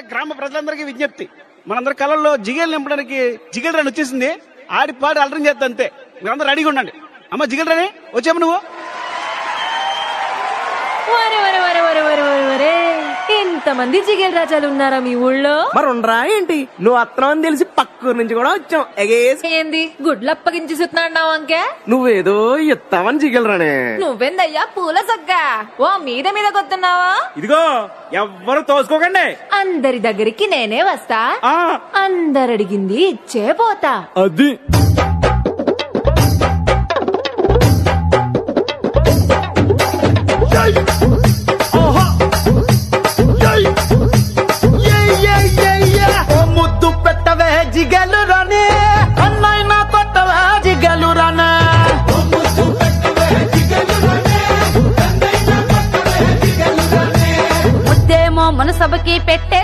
గ్రామ ప్రజలందరికీ విజ్ఞప్తి మనందరి కళల్లో జిగేలు నింపడానికి జిగేల్ రన్ వచ్చేసింది ఆడి పాడి అలరం చేస్తా అంతే మీరందరూ రెడీగా ఉండండి అమ్మ జిగేల్ రని వచ్చాము నువ్వు వరే వరే వరే వరే వరే వరే వరే ఇంతమంది జిగేల్ రాజాలు ఉన్నారా మీ ఊళ్ళో మరి ఉండరా ఏంటి నువ్వు అత్తనం అని తెలిసి పక్కూరు నుంచి కూడా వచ్చాం ఎగేసి ఏంది గుడ్లు అప్పగించి సుతున్నాడు అంకే నువ్వేదో ఇస్తావని జిగలరానే నువ్వెందయ్యా పూల సగ్గ ఓ మీద మీద కొత్తున్నావా ఇదిగో ఎవ్వరు తోసుకోకండి అందరి దగ్గరికి నేనే వస్తా ఆ అందరడిగింది ఇచ్చే పోతా అది ముద్దు పెట్టవే జిగలు రానే అన్నైనా కొట్టవే జిగలు రానే ముద్దేమో మనసభకి పెట్టే